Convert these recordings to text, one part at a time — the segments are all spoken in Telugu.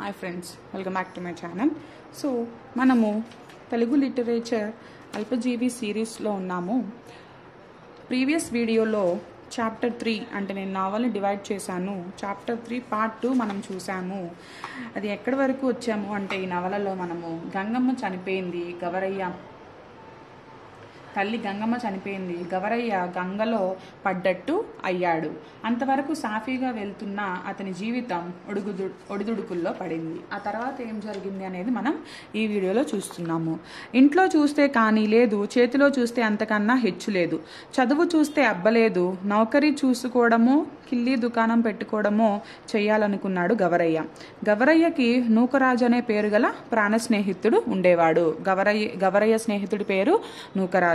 hi friends welcome back to my channel so మనము తెలుగు లిటరేచర్ అల్పజీవి సిరీస్లో ఉన్నాము ప్రీవియస్ వీడియోలో చాప్టర్ త్రీ అంటే నేను నావల్ని డివైడ్ చేశాను చాప్టర్ త్రీ పార్ట్ టూ మనం చూసాము అది ఎక్కడి వరకు వచ్చాము అంటే ఈ నవలలో మనము గంగమ్మ చనిపోయింది గవరయ్య తల్లి గంగమ్మ చనిపోయింది గవరయ్య గంగలో పడ్డట్టు అయ్యాడు అంతవరకు సాఫీగా వెళ్తున్న అతని జీవితం ఒడుగుదు ఒడిదుడుకుల్లో పడింది ఆ తర్వాత ఏం జరిగింది అనేది మనం ఈ వీడియోలో చూస్తున్నాము ఇంట్లో చూస్తే కానీ లేదు చేతిలో చూస్తే అంతకన్నా హెచ్చు లేదు చదువు చూస్తే అబ్బలేదు నౌకరీ చూసుకోవడమో కిల్లి దుకాణం పెట్టుకోవడమో చేయాలనుకున్నాడు గవరయ్య గవరయ్యకి నూకరాజు అనే పేరు గల ప్రాణ స్నేహితుడు ఉండేవాడు గవరయ్య గవరయ్య స్నేహితుడి పేరు నూకరాజు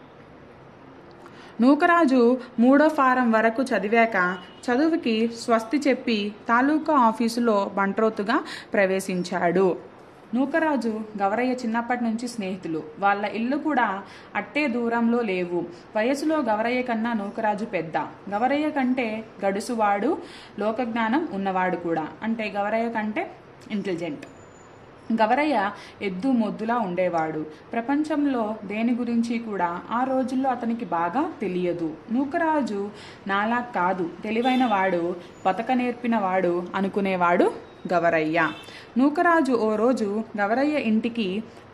నూకరాజు మూడో ఫారం వరకు చదివాక చదువుకి స్వస్తి చెప్పి తాలూకా ఆఫీసులో బంట్రోతుగా ప్రవేశించాడు నూకరాజు గవరయ్య చిన్నప్పటి నుంచి స్నేహితులు వాళ్ళ ఇల్లు కూడా అట్టే దూరంలో లేవు వయసులో గవరయ్య కన్నా నూకరాజు పెద్ద గవరయ్య కంటే గడుసువాడు లోకజ్ఞానం ఉన్నవాడు కూడా అంటే గవరయ్య కంటే ఇంటెలిజెంట్ గవరయ్య ఎద్దు మొద్దులా ఉండేవాడు ప్రపంచంలో దేని గురించి కూడా ఆ రోజుల్లో అతనికి బాగా తెలియదు నూకరాజు నాలా కాదు తెలివైన వాడు బతక నేర్పిన వాడు అనుకునేవాడు గవరయ్య నూకరాజు ఓ రోజు గవరయ్య ఇంటికి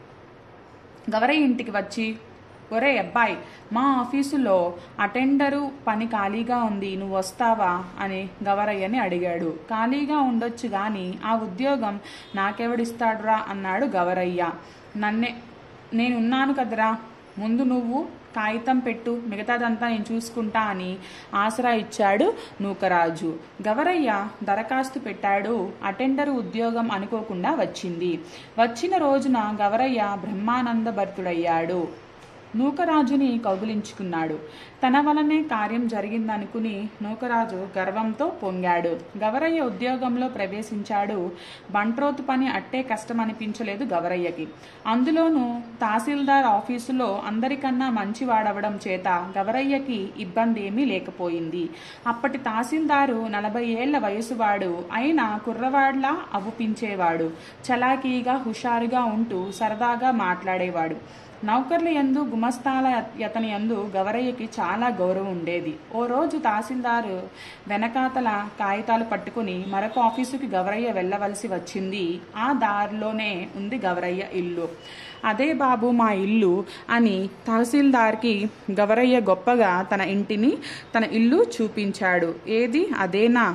గవరయ్య ఇంటికి వచ్చి ఒరే అబ్బాయి మా ఆఫీసులో అటెండరు పని ఖాళీగా ఉంది నువ్వు వస్తావా అని గవరయ్యని అడిగాడు ఖాళీగా ఉండొచ్చు గాని ఆ ఉద్యోగం నాకెవడిస్తాడురా అన్నాడు గవరయ్య నన్నే నేనున్నాను కదరా ముందు నువ్వు కాగితం పెట్టు మిగతాదంతా నేను చూసుకుంటా అని ఆసరా ఇచ్చాడు నూకరాజు గవరయ్య దరఖాస్తు పెట్టాడు అటెండర్ ఉద్యోగం అనుకోకుండా వచ్చింది వచ్చిన రోజున గవరయ్య బ్రహ్మానంద భర్తుడయ్యాడు నూకరాజుని కౌగులించుకున్నాడు తన వలనే కార్యం జరిగిందనుకుని నూకరాజు గర్వంతో పొంగాడు గవరయ్య ఉద్యోగంలో ప్రవేశించాడు బంట్రోతు పని అట్టే కష్టం అనిపించలేదు గవరయ్యకి అందులోనూ తహసీల్దార్ ఆఫీసులో అందరికన్నా మంచివాడవడం చేత గవరయ్యకి ఇబ్బంది ఏమీ లేకపోయింది అప్పటి తహసీల్దారు నలభై ఏళ్ల వయసువాడు అయినా కుర్రవాడ్లా అవ్వుపించేవాడు చలాకీగా హుషారుగా ఉంటూ సరదాగా మాట్లాడేవాడు నౌకర్ల యందు గుమస్తాల యతని యందు గవరయ్యకి చాలా గౌరవం ఉండేది ఓ రోజు తహసీల్దారు వెనకాతల కాగితాలు పట్టుకుని మరొక ఆఫీసుకి గవరయ్య వెళ్ళవలసి వచ్చింది ఆ దారిలోనే ఉంది గవరయ్య ఇల్లు అదే బాబు మా ఇల్లు అని తహసీల్దార్కి గవరయ్య గొప్పగా తన ఇంటిని తన ఇల్లు చూపించాడు ఏది అదేనా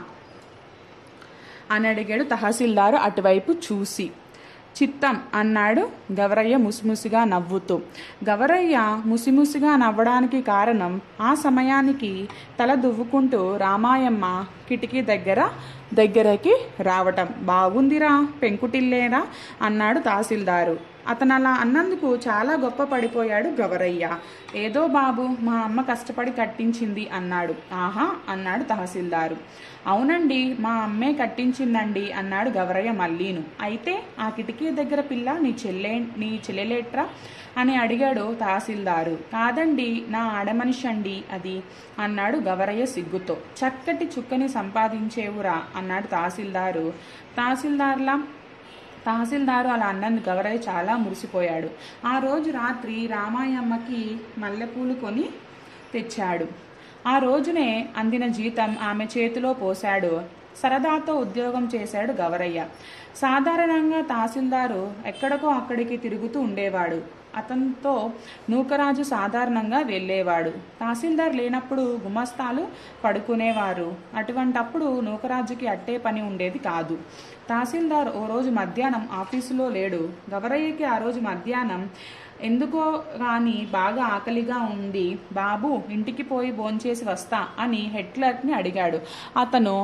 అని అడిగాడు తహసీల్దారు అటువైపు చూసి చిత్తం అన్నాడు గవరయ్య ముసిముసిగా నవ్వుతూ గవరయ్య ముసిముసిగా నవ్వడానికి కారణం ఆ సమయానికి తల దువ్వుకుంటూ రామాయమ్మ కిటికీ దగ్గర దగ్గరకి రావటం బాగుందిరా పెంకుటిల్లేరా అన్నాడు తహసీల్దారు అతను అలా అన్నందుకు చాలా గొప్ప పడిపోయాడు గవరయ్య ఏదో బాబు మా అమ్మ కష్టపడి కట్టించింది అన్నాడు ఆహా అన్నాడు తహసీల్దారు అవునండి మా అమ్మే కట్టించిందండి అన్నాడు గవరయ్య మళ్ళీను అయితే ఆ కిటికీ దగ్గర పిల్ల నీ చెల్లె నీ చెల్లెలేట్రా అని అడిగాడు తహసీల్దారు కాదండి నా ఆడమనిషి అండి అది అన్నాడు గవరయ్య సిగ్గుతో చక్కటి చుక్కని సంపాదించేవురా అన్నాడు తహసీల్దారు తహసీల్దార్లా తహసీల్దారు అలా అన్నందుకు గవరయ్య చాలా మురిసిపోయాడు ఆ రోజు రాత్రి రామాయమ్మకి మల్లెపూలు కొని తెచ్చాడు ఆ రోజునే అందిన జీతం ఆమె చేతిలో పోశాడు సరదాతో ఉద్యోగం చేశాడు గవరయ్య సాధారణంగా తహసీల్దారు ఎక్కడికో అక్కడికి తిరుగుతూ ఉండేవాడు అతనితో నూకరాజు సాధారణంగా వెళ్ళేవాడు తహసీల్దార్ లేనప్పుడు గుమస్తాలు పడుకునేవారు అటువంటప్పుడు నూకరాజుకి అట్టే పని ఉండేది కాదు తహసీల్దార్ ఓ రోజు మధ్యాహ్నం ఆఫీసులో లేడు గవరయ్యకి ఆ రోజు మధ్యాహ్నం ఎందుకో కానీ బాగా ఆకలిగా ఉంది బాబు ఇంటికి పోయి భోంచేసి వస్తా అని హెడ్ క్లర్క్ని అడిగాడు అతను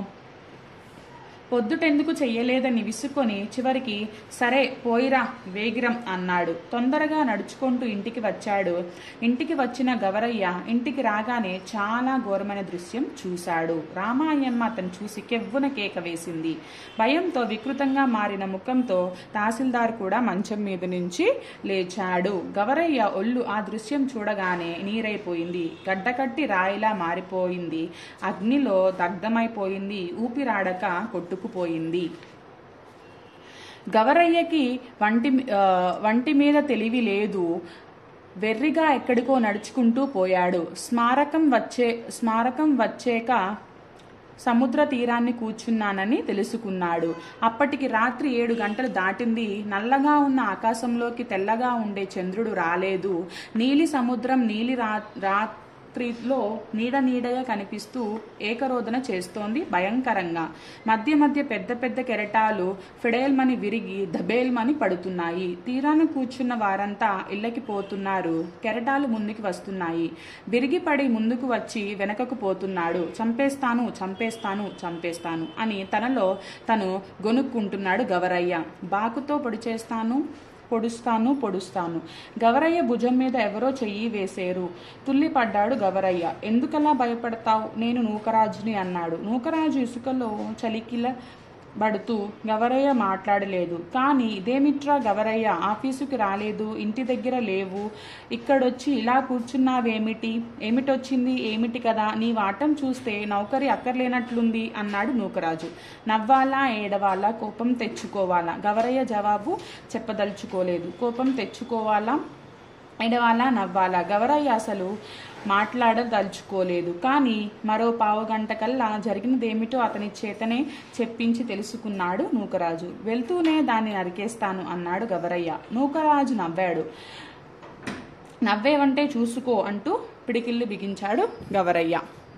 పొద్దుటెందుకు చెయ్యలేదని విసుకొని చివరికి సరే పోయిరా వేగిరం అన్నాడు తొందరగా నడుచుకుంటూ ఇంటికి వచ్చాడు ఇంటికి వచ్చిన గవరయ్య ఇంటికి రాగానే చాలా ఘోరమైన దృశ్యం చూశాడు రామాయమ్మ అతను చూసి కెవ్వున కేక వేసింది భయంతో వికృతంగా మారిన ముఖంతో తహసీల్దార్ కూడా మంచం మీద నుంచి లేచాడు గవరయ్య ఒళ్ళు ఆ దృశ్యం చూడగానే నీరైపోయింది గడ్డకట్టి రాయిలా మారిపోయింది అగ్నిలో దగ్ధమైపోయింది ఊపిరాడక కొట్టుకుపోయింది గవరయ్యకి వంటి ఆ, వంటి మీద తెలివి లేదు వెర్రిగా ఎక్కడికో నడుచుకుంటూ పోయాడు స్మారకం వచ్చే స్మారకం వచ్చేక సముద్ర తీరాన్ని కూర్చున్నానని తెలుసుకున్నాడు అప్పటికి రాత్రి ఏడు గంటలు దాటింది నల్లగా ఉన్న ఆకాశంలోకి తెల్లగా ఉండే చంద్రుడు రాలేదు నీలి సముద్రం నీలి రా రాత్రిలో నీడ నీడగా కనిపిస్తూ ఏకరోధన చేస్తోంది భయంకరంగా మధ్య మధ్య పెద్ద పెద్ద కెరటాలు ఫిడేల్మని విరిగి దబేల్మని పడుతున్నాయి తీరాన కూర్చున్న వారంతా ఇళ్ళకి పోతున్నారు కెరటాలు ముందుకు వస్తున్నాయి విరిగి పడి ముందుకు వచ్చి వెనకకు పోతున్నాడు చంపేస్తాను చంపేస్తాను చంపేస్తాను అని తనలో తను గొనుక్కుంటున్నాడు గవరయ్య బాకుతో పొడి చేస్తాను పొడుస్తాను పొడుస్తాను గవరయ్య భుజం మీద ఎవరో చెయ్యి వేసేరు తుల్లి పడ్డాడు గవరయ్య ఎందుకలా భయపడతావు నేను నూకరాజుని అన్నాడు నూకరాజు ఇసుకలో చలికిల పడుతూ గవరయ్య మాట్లాడలేదు కానీ ఇదేమిట్రా గవరయ్య ఆఫీసుకి రాలేదు ఇంటి దగ్గర లేవు ఇక్కడొచ్చి ఇలా కూర్చున్నావేమిటి ఏమిటొచ్చింది ఏమిటి కదా నీ వాటం చూస్తే నౌకరి అక్కర్లేనట్లుంది అన్నాడు నూకరాజు నవ్వాలా ఏడవాలా కోపం తెచ్చుకోవాలా గవరయ్య జవాబు చెప్పదలుచుకోలేదు కోపం తెచ్చుకోవాలా ఎడవాలా నవ్వాలా గవరయ్య అసలు మాట్లాడదలుచుకోలేదు కానీ మరో పావు గంట కల్లా జరిగినదేమిటో అతని చేతనే చెప్పించి తెలుసుకున్నాడు నూకరాజు వెళ్తూనే దాన్ని నరికేస్తాను అన్నాడు గవరయ్య నూకరాజు నవ్వాడు నవ్వేవంటే చూసుకో అంటూ పిడికిళ్ళు బిగించాడు Gavarayya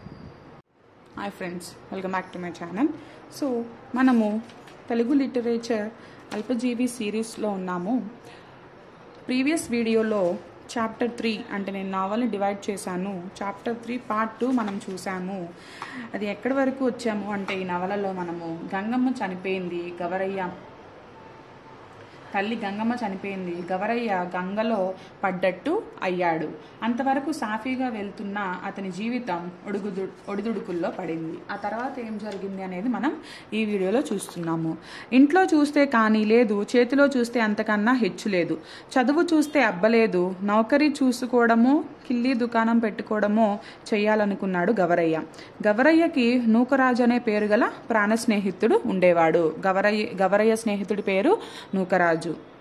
hi friends welcome back to my channel so మనము తెలుగు లిటరేచర్ అల్పజీవి సిరీస్లో ఉన్నాము ప్రీవియస్ వీడియోలో చాప్టర్ త్రీ అంటే నేను నావల్ని డివైడ్ చేశాను చాప్టర్ త్రీ పార్ట్ టూ మనం చూసాము అది ఎక్కడి వరకు వచ్చాము అంటే ఈ నవలలో మనము గంగమ్మ చనిపోయింది గవరయ్య తల్లి గంగమ్మ చనిపోయింది గవరయ్య గంగలో పడ్డట్టు అయ్యాడు అంతవరకు సాఫీగా వెళ్తున్న అతని జీవితం ఒడుగుదు ఒడిదుడుకుల్లో పడింది ఆ తర్వాత ఏం జరిగింది అనేది మనం ఈ వీడియోలో చూస్తున్నాము ఇంట్లో చూస్తే కానీ లేదు చేతిలో చూస్తే అంతకన్నా హెచ్చు లేదు చదువు చూస్తే అబ్బలేదు నౌకరీ చూసుకోవడమో కిల్లి దుకాణం పెట్టుకోవడమో చేయాలనుకున్నాడు గవరయ్య గవరయ్యకి నూకరాజు అనే పేరు గల ప్రాణ స్నేహితుడు ఉండేవాడు గవరయ్య గవరయ్య స్నేహితుడి పేరు నూకరాజు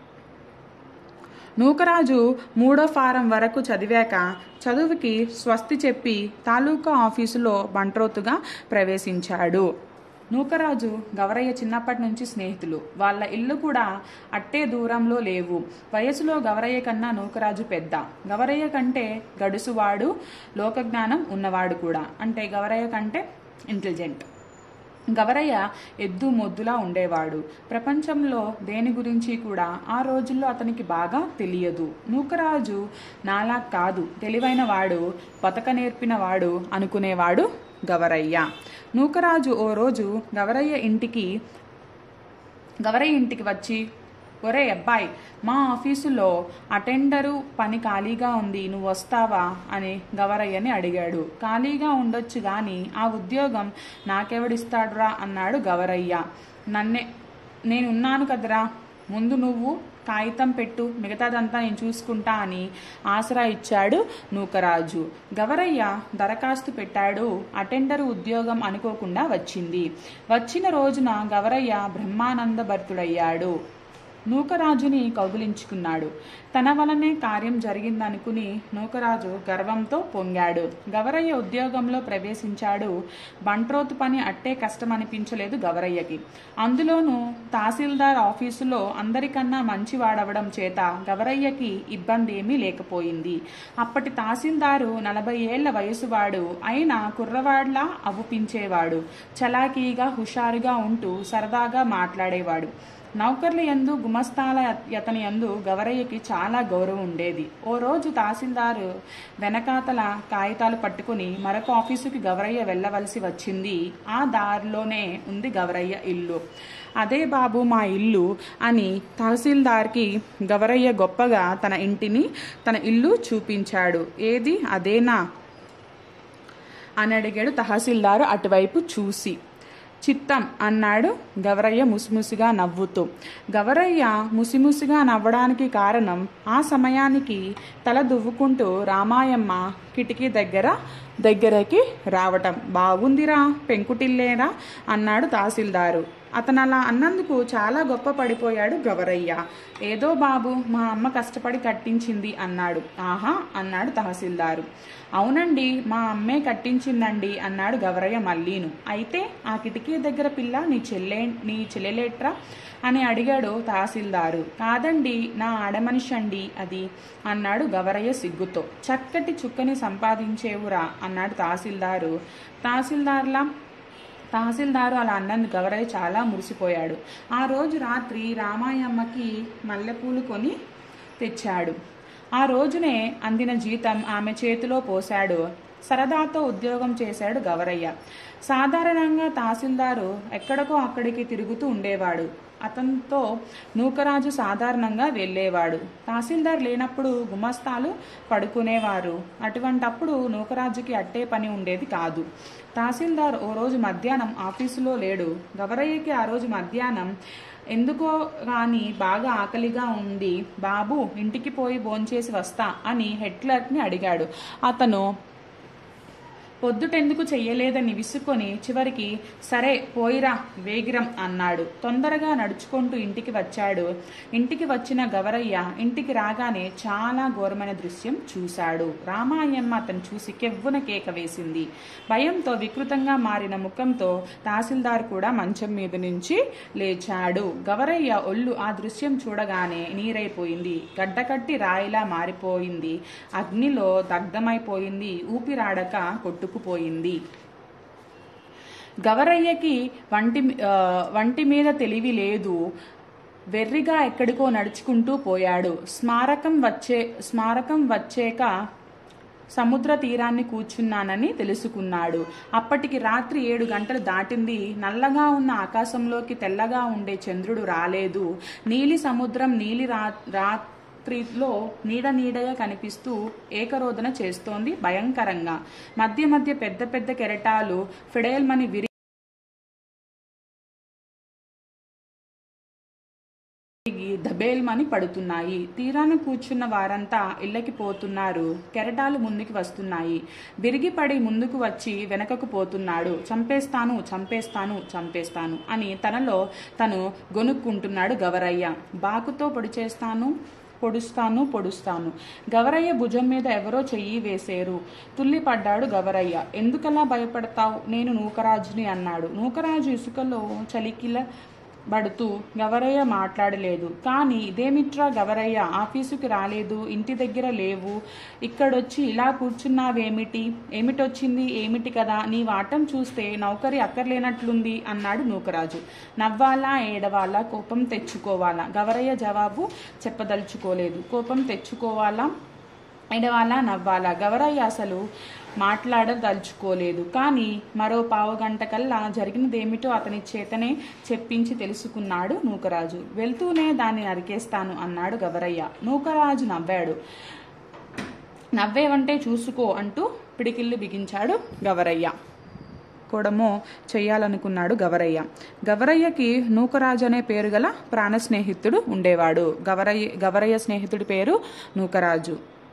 నూకరాజు మూడో ఫారం వరకు చదివాక చదువుకి స్వస్తి చెప్పి తాలూకా ఆఫీసులో బంట్రోతుగా ప్రవేశించాడు నూకరాజు గవరయ్య చిన్నప్పటి నుంచి స్నేహితులు వాళ్ళ ఇల్లు కూడా అట్టే దూరంలో లేవు వయసులో గవరయ్య కన్నా నూకరాజు పెద్ద గవరయ్య కంటే గడుసువాడు లోకజ్ఞానం ఉన్నవాడు కూడా అంటే గవరయ్య కంటే ఇంటెలిజెంట్ గవరయ్య ఎద్దు మొద్దులా ఉండేవాడు ప్రపంచంలో దేని గురించి కూడా ఆ రోజుల్లో అతనికి బాగా తెలియదు నూకరాజు నాలా కాదు తెలివైన వాడు బతక నేర్పిన వాడు అనుకునేవాడు గవరయ్య నూకరాజు ఓ రోజు గవరయ్య ఇంటికి గవరయ్య ఇంటికి వచ్చి ఒరే అబ్బాయి మా ఆఫీసులో అటెండరు పని ఖాళీగా ఉంది నువ్వు వస్తావా అని గవరయ్యని అడిగాడు ఖాళీగా ఉండొచ్చు గాని ఆ ఉద్యోగం నాకెవడిస్తాడురా అన్నాడు గవరయ్య నన్నే నేనున్నాను కదరా ముందు నువ్వు కాగితం పెట్టు మిగతాదంతా నేను చూసుకుంటా అని ఆసరా ఇచ్చాడు నూకరాజు గవరయ్య దరఖాస్తు పెట్టాడు అటెండర్ ఉద్యోగం అనుకోకుండా వచ్చింది వచ్చిన రోజున గవరయ్య బ్రహ్మానంద భరితుడయ్యాడు నూకరాజుని కౌగిలించుకున్నాడు తన వలనే కార్యం జరిగిందనుకుని నూకరాజు గర్వంతో పొంగాడు గవరయ్య ఉద్యోగంలో ప్రవేశించాడు బంట్రోతు పని అట్టే కష్టం అనిపించలేదు గవరయ్యకి అందులోనూ తహసీల్దార్ ఆఫీసులో అందరికన్నా మంచివాడవడం చేత గవరయ్యకి ఇబ్బంది ఏమీ లేకపోయింది అప్పటి తహసీల్దారు నలభై ఏళ్ల వయసువాడు అయినా కుర్రవాడ్లా అవ్వుపించేవాడు చలాకీగా హుషారుగా ఉంటూ సరదాగా మాట్లాడేవాడు నౌకర్ల యందు గుమస్తాల యతని యందు గవరయ్యకి చాలా గౌరవం ఉండేది ఓ రోజు తహసీల్దారు వెనకాతల కాగితాలు పట్టుకుని మరొక ఆఫీసుకి గవరయ్య వెళ్ళవలసి వచ్చింది ఆ దారిలోనే ఉంది గవరయ్య ఇల్లు అదే బాబు మా ఇల్లు అని తహసీల్దార్కి గవరయ్య గొప్పగా తన ఇంటిని తన ఇల్లు చూపించాడు ఏది అదేనా అని అడిగాడు తహసీల్దారు అటువైపు చూసి చిత్తం అన్నాడు గవరయ్య ముసిముసిగా నవ్వుతూ గవరయ్య ముసిముసిగా నవ్వడానికి కారణం ఆ సమయానికి తల దువ్వుకుంటూ రామాయమ్మ కిటికీ దగ్గర దగ్గరకి రావటం బాగుందిరా పెంకుటిల్లేరా అన్నాడు తహసీల్దారు అతను అలా అన్నందుకు చాలా గొప్ప పడిపోయాడు గవరయ్య ఏదో బాబు మా అమ్మ కష్టపడి కట్టించింది అన్నాడు ఆహా అన్నాడు తహసీల్దారు అవునండి మా అమ్మే కట్టించిందండి అన్నాడు గవరయ్య మళ్ళీను అయితే ఆ కిటికీ దగ్గర పిల్ల నీ చెల్లె నీ చెల్లెలేట్రా అని అడిగాడు తహసీల్దారు కాదండి నా ఆడమనిషి అండి అది అన్నాడు గవరయ్య సిగ్గుతో చక్కటి చుక్కని సంపాదించేవురా అన్నాడు తహసీల్దారు తహసీల్దార్లా తహసీల్దారు అలా అన్నందుకు గవరయ్య చాలా మురిసిపోయాడు ఆ రోజు రాత్రి రామాయమ్మకి మల్లెపూలు కొని తెచ్చాడు ఆ రోజునే అందిన జీతం ఆమె చేతిలో పోశాడు సరదాతో ఉద్యోగం చేశాడు గవరయ్య సాధారణంగా తహసీల్దారు ఎక్కడికో అక్కడికి తిరుగుతూ ఉండేవాడు అతనితో నూకరాజు సాధారణంగా వెళ్ళేవాడు తహసీల్దార్ లేనప్పుడు గుమస్తాలు పడుకునేవారు అటువంటప్పుడు నూకరాజుకి అట్టే పని ఉండేది కాదు తహసీల్దార్ ఓ రోజు మధ్యాహ్నం ఆఫీసులో లేడు గవరయ్యకి ఆ రోజు మధ్యాహ్నం ఎందుకో కానీ బాగా ఆకలిగా ఉంది బాబు ఇంటికి పోయి భోంచేసి వస్తా అని హెడ్ క్లర్క్ని అడిగాడు అతను పొద్దుటెందుకు చెయ్యలేదని విసుకొని చివరికి సరే పోయిరా వేగిరం అన్నాడు తొందరగా నడుచుకుంటూ ఇంటికి వచ్చాడు ఇంటికి వచ్చిన గవరయ్య ఇంటికి రాగానే చాలా ఘోరమైన దృశ్యం చూశాడు రామాయమ్మ అతను చూసి కెవ్వున కేక వేసింది భయంతో వికృతంగా మారిన ముఖంతో తహసీల్దార్ కూడా మంచం మీద నుంచి లేచాడు గవరయ్య ఒళ్ళు ఆ దృశ్యం చూడగానే నీరైపోయింది గడ్డకట్టి రాయిలా మారిపోయింది అగ్నిలో దగ్ధమైపోయింది ఊపిరాడక కొట్టుకుపోయింది గవరయ్యకి వంటి ఆ, వంటి మీద తెలివి లేదు వెర్రిగా ఎక్కడికో నడుచుకుంటూ పోయాడు స్మారకం వచ్చే స్మారకం వచ్చాక సముద్ర తీరాన్ని కూర్చున్నానని తెలుసుకున్నాడు అప్పటికి రాత్రి ఏడు గంటలు దాటింది నల్లగా ఉన్న ఆకాశంలోకి తెల్లగా ఉండే చంద్రుడు రాలేదు నీలి సముద్రం నీలి రా రాత్రిలో నీడ నీడగా కనిపిస్తూ ఏకరోధన చేస్తోంది భయంకరంగా మధ్య మధ్య పెద్ద పెద్ద కెరటాలు ఫిడేల్మని విరి తిరిగి దబేల్మని పడుతున్నాయి తీరాన కూర్చున్న వారంతా ఇళ్ళకి పోతున్నారు కెరటాలు ముందుకు వస్తున్నాయి విరిగిపడి ముందుకు వచ్చి వెనకకు పోతున్నాడు చంపేస్తాను చంపేస్తాను చంపేస్తాను అని తనలో తను గొనుక్కుంటున్నాడు గవరయ్య బాకుతో పొడి చేస్తాను పొడుస్తాను పొడుస్తాను గవరయ్య భుజం మీద ఎవరో చెయ్యి వేసేరు తుల్లిపడ్డాడు గవరయ్య ఎందుకలా భయపడతావు నేను నూకరాజుని అన్నాడు నూకరాజు ఇసుకలో చలికిల పడుతూ గవరయ్య మాట్లాడలేదు కానీ ఇదేమిట్రా గవరయ్య ఆఫీసుకి రాలేదు ఇంటి దగ్గర లేవు ఇక్కడొచ్చి ఇలా కూర్చున్నావేమిటి ఏమిటొచ్చింది ఏమిటి కదా నీ వాటం చూస్తే నౌకరి అక్కర్లేనట్లుంది అన్నాడు నూకరాజు నవ్వాలా ఏడవాలా కోపం తెచ్చుకోవాలా గవరయ్య జవాబు చెప్పదలుచుకోలేదు కోపం తెచ్చుకోవాలా ఎడవాలా నవ్వాలా గవరయ్య అసలు మాట్లాడదలుచుకోలేదు కానీ మరో పావు గంట కల్లా జరిగినదేమిటో అతని చేతనే చెప్పించి తెలుసుకున్నాడు నూకరాజు వెళ్తూనే దాన్ని నరికేస్తాను అన్నాడు గవరయ్య నూకరాజు నవ్వాడు నవ్వేవంటే చూసుకో అంటూ పిడికిళ్ళు బిగించాడు గవరయ్య కూడమో చెయ్యాలనుకున్నాడు గవరయ్య గవరయ్యకి నూకరాజు అనే పేరు గల ప్రాణ స్నేహితుడు ఉండేవాడు గవరయ్య గవరయ్య స్నేహితుడి పేరు నూకరాజు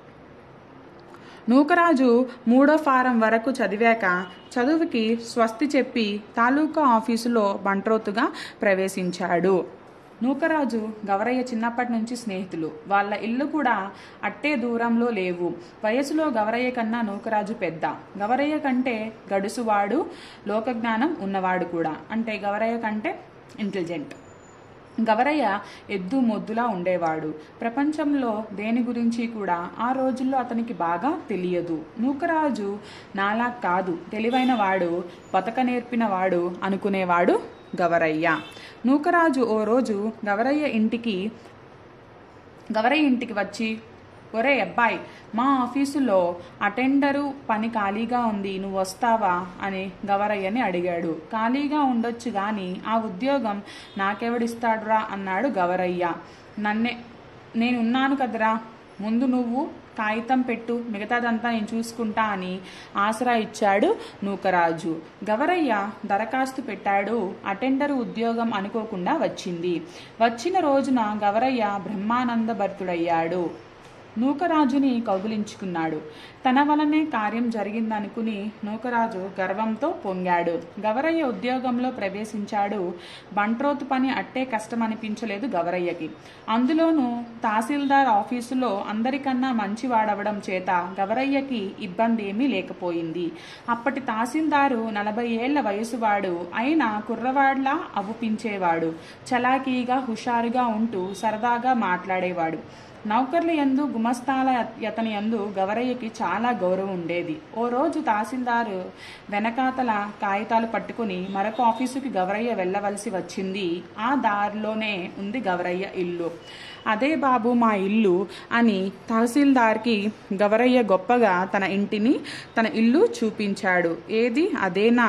నూకరాజు మూడో ఫారం వరకు చదివాక చదువుకి స్వస్తి చెప్పి తాలూకా ఆఫీసులో బంట్రోతుగా ప్రవేశించాడు నూకరాజు గవరయ్య చిన్నప్పటి నుంచి స్నేహితులు వాళ్ళ ఇల్లు కూడా అట్టే దూరంలో లేవు వయసులో గవరయ్య కన్నా నూకరాజు పెద్ద గవరయ్య కంటే గడుసువాడు లోకజ్ఞానం ఉన్నవాడు కూడా అంటే గవరయ్య కంటే ఇంటెలిజెంట్ గవరయ్య ఎద్దు మొద్దులా ఉండేవాడు ప్రపంచంలో దేని గురించి కూడా ఆ రోజుల్లో అతనికి బాగా తెలియదు నూకరాజు నాలా కాదు తెలివైన వాడు బతక నేర్పిన వాడు అనుకునేవాడు గవరయ్య నూకరాజు ఓ రోజు గవరయ్య ఇంటికి గవరయ్య ఇంటికి వచ్చి ఒరే అబ్బాయి మా ఆఫీసులో అటెండరు పని ఖాళీగా ఉంది నువ్వు వస్తావా అని గవరయ్యని అడిగాడు ఖాళీగా ఉండొచ్చు కానీ ఆ ఉద్యోగం నాకెవడిస్తాడురా అన్నాడు గవరయ్య నన్నే నేనున్నాను కదరా ముందు నువ్వు కాగితం పెట్టు మిగతాదంతా నేను చూసుకుంటా అని ఆసరా ఇచ్చాడు నూకరాజు గవరయ్య దరఖాస్తు పెట్టాడు అటెండర్ ఉద్యోగం అనుకోకుండా వచ్చింది వచ్చిన రోజున గవరయ్య బ్రహ్మానంద భర్తుడయ్యాడు నూకరాజుని కౌగిలించుకున్నాడు తన వలనే కార్యం జరిగిందనుకుని నూకరాజు గర్వంతో పొంగాడు గవరయ్య ఉద్యోగంలో ప్రవేశించాడు బంట్రోతు పని అట్టే కష్టం అనిపించలేదు గవరయ్యకి అందులోనూ తహసీల్దార్ ఆఫీసులో అందరికన్నా మంచివాడవడం చేత గవరయ్యకి ఇబ్బంది ఏమీ లేకపోయింది అప్పటి తహసీల్దారు నలభై ఏళ్ల వయసువాడు అయినా కుర్రవాడ్లా అవ్వుపించేవాడు చలాకీగా హుషారుగా ఉంటూ సరదాగా మాట్లాడేవాడు నౌకర్ల యందు గుమస్తాల యతని యందు గవరయ్యకి చాలా గౌరవం ఉండేది ఓ రోజు తహసీల్దారు వెనకాతల కాగితాలు పట్టుకుని మరొక ఆఫీసుకి గవరయ్య వెళ్ళవలసి వచ్చింది ఆ దారిలోనే ఉంది గవరయ్య ఇల్లు అదే బాబు మా ఇల్లు అని తహసీల్దార్కి గవరయ్య గొప్పగా తన ఇంటిని తన ఇల్లు చూపించాడు ఏది అదేనా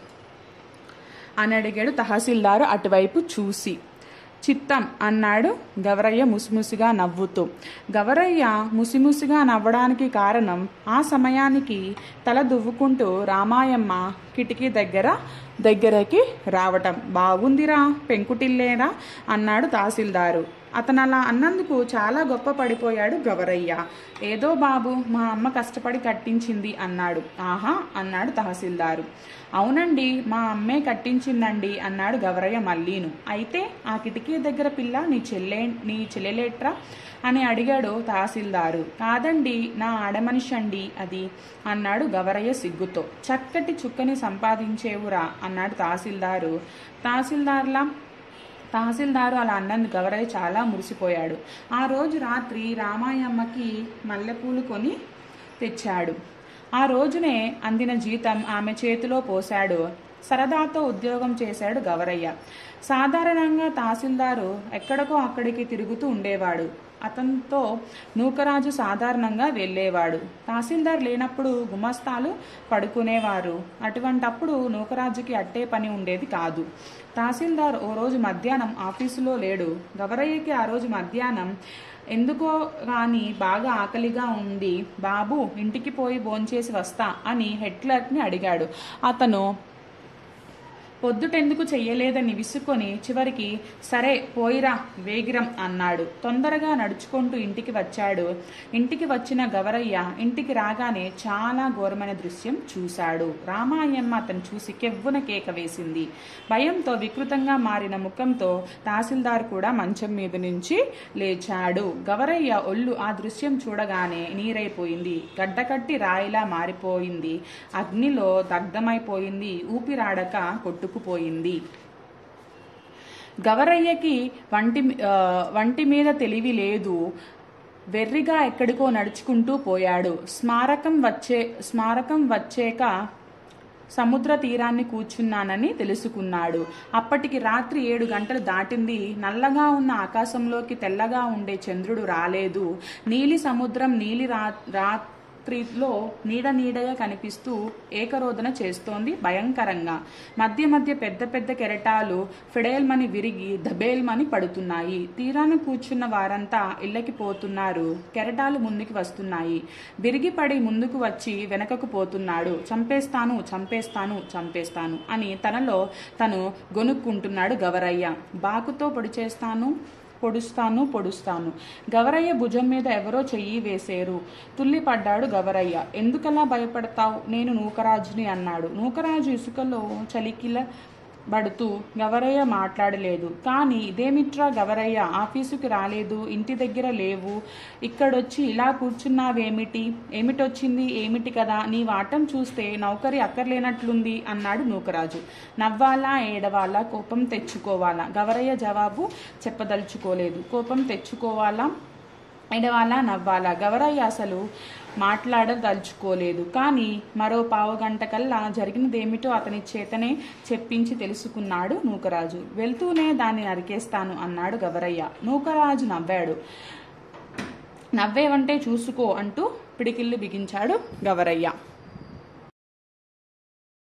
అని అడిగాడు తహసీల్దారు అటువైపు చూసి చిత్తం అన్నాడు గవరయ్య ముసిముసిగా నవ్వుతూ గవరయ్య ముసిముసిగా నవ్వడానికి కారణం ఆ సమయానికి తల దువ్వుకుంటూ రామాయమ్మ కిటికీ దగ్గర దగ్గరకి రావటం బాగుందిరా పెంకుటిల్లేరా అన్నాడు తహసీల్దారు అతను అలా అన్నందుకు చాలా గొప్ప పడిపోయాడు గవరయ్య ఏదో బాబు మా అమ్మ కష్టపడి కట్టించింది అన్నాడు ఆహా అన్నాడు తహసీల్దారు అవునండి మా అమ్మే కట్టించిందండి అన్నాడు గవరయ్య మళ్ళీను అయితే ఆ కిటికీ దగ్గర పిల్ల నీ చెల్లె నీ చెల్లెలేట్రా అని అడిగాడు తహసీల్దారు కాదండి నా ఆడమనిషి అండి అది అన్నాడు గవరయ్య సిగ్గుతో చక్కటి చుక్కని సంపాదించేవురా అన్నాడు తహసీల్దారు తహసీల్దార్లా తహసీల్దారు అలా అన్నందుకు గవరయ్య చాలా మురిసిపోయాడు ఆ రోజు రాత్రి రామాయమ్మకి మల్లెపూలు కొని తెచ్చాడు ఆ రోజునే అందిన జీతం ఆమె చేతిలో పోశాడు సరదాతో ఉద్యోగం చేశాడు గవరయ్య సాధారణంగా తహసీల్దారు ఎక్కడికో అక్కడికి తిరుగుతూ ఉండేవాడు అతనితో నూకరాజు సాధారణంగా వెళ్ళేవాడు తహసీల్దార్ లేనప్పుడు గుమస్తాలు పడుకునేవారు అటువంటప్పుడు నూకరాజుకి అట్టే పని ఉండేది కాదు తహసీల్దార్ ఓ రోజు మధ్యాహ్నం ఆఫీసులో లేడు గవరయ్యకి ఆ రోజు మధ్యాహ్నం ఎందుకో కానీ బాగా ఆకలిగా ఉంది బాబు ఇంటికి పోయి భోంచేసి వస్తా అని హెడ్ క్లర్క్ని అడిగాడు అతను పొద్దుటెందుకు చెయ్యలేదని విసుకొని చివరికి సరే పోయిరా వేగిరం అన్నాడు తొందరగా నడుచుకుంటూ ఇంటికి వచ్చాడు ఇంటికి వచ్చిన గవరయ్య ఇంటికి రాగానే చాలా ఘోరమైన దృశ్యం చూశాడు రామాయమ్మ అతను చూసి కెవ్వున కేక వేసింది భయంతో వికృతంగా మారిన ముఖంతో తహసీల్దార్ కూడా మంచం మీద నుంచి లేచాడు గవరయ్య ఒళ్ళు ఆ దృశ్యం చూడగానే నీరైపోయింది గడ్డకట్టి రాయిలా మారిపోయింది అగ్నిలో దగ్ధమైపోయింది ఊపిరాడక కొట్టుకుపోయింది గవరయ్యకి వంటి ఆ, వంటి మీద తెలివి లేదు వెర్రిగా ఎక్కడికో నడుచుకుంటూ పోయాడు స్మారకం వచ్చే స్మారకం వచ్చేక సముద్ర తీరాన్ని కూర్చున్నానని తెలుసుకున్నాడు అప్పటికి రాత్రి ఏడు గంటలు దాటింది నల్లగా ఉన్న ఆకాశంలోకి తెల్లగా ఉండే చంద్రుడు రాలేదు నీలి సముద్రం నీలి రా రాత్రిలో నీడ నీడగా కనిపిస్తూ ఏకరోధన చేస్తోంది భయంకరంగా మధ్య మధ్య పెద్ద పెద్ద కెరటాలు ఫిడేల్మని విరిగి దబేల్మని పడుతున్నాయి తీరాన కూర్చున్న వారంతా ఇళ్ళకి పోతున్నారు కెరటాలు ముందుకు వస్తున్నాయి విరిగి పడి ముందుకు వచ్చి వెనకకు పోతున్నాడు చంపేస్తాను చంపేస్తాను చంపేస్తాను అని తనలో తను గొనుక్కుంటున్నాడు గవరయ్య బాకుతో పొడి చేస్తాను పొడుస్తాను పొడుస్తాను గవరయ్య భుజం మీద ఎవరో చెయ్యి వేసేరు తుల్లిపడ్డాడు గవరయ్య ఎందుకలా భయపడతావు నేను నూకరాజుని అన్నాడు నూకరాజు ఇసుకలో చలికిల పడుతూ గవరయ్య మాట్లాడలేదు కానీ ఇదేమిట్రా గవరయ్య ఆఫీసుకి రాలేదు ఇంటి దగ్గర లేవు ఇక్కడొచ్చి ఇలా కూర్చున్నావేమిటి ఏమిటొచ్చింది ఏమిటి కదా నీ వాటం చూస్తే నౌకరి అక్కర్లేనట్లుంది అన్నాడు నూకరాజు నవ్వాలా ఏడవాలా కోపం తెచ్చుకోవాలా గవరయ్య జవాబు చెప్పదలుచుకోలేదు కోపం తెచ్చుకోవాలా ఎడవాలా నవ్వాలా గవరయ్య అసలు మాట్లాడదలుచుకోలేదు కానీ మరో పావు గంట కల్లా జరిగినదేమిటో అతని చేతనే చెప్పించి తెలుసుకున్నాడు నూకరాజు వెళ్తూనే దాన్ని నరికేస్తాను అన్నాడు గవరయ్య నూకరాజు నవ్వాడు నవ్వేవంటే చూసుకో అంటూ పిడికిళ్ళు బిగించాడు గవరయ్య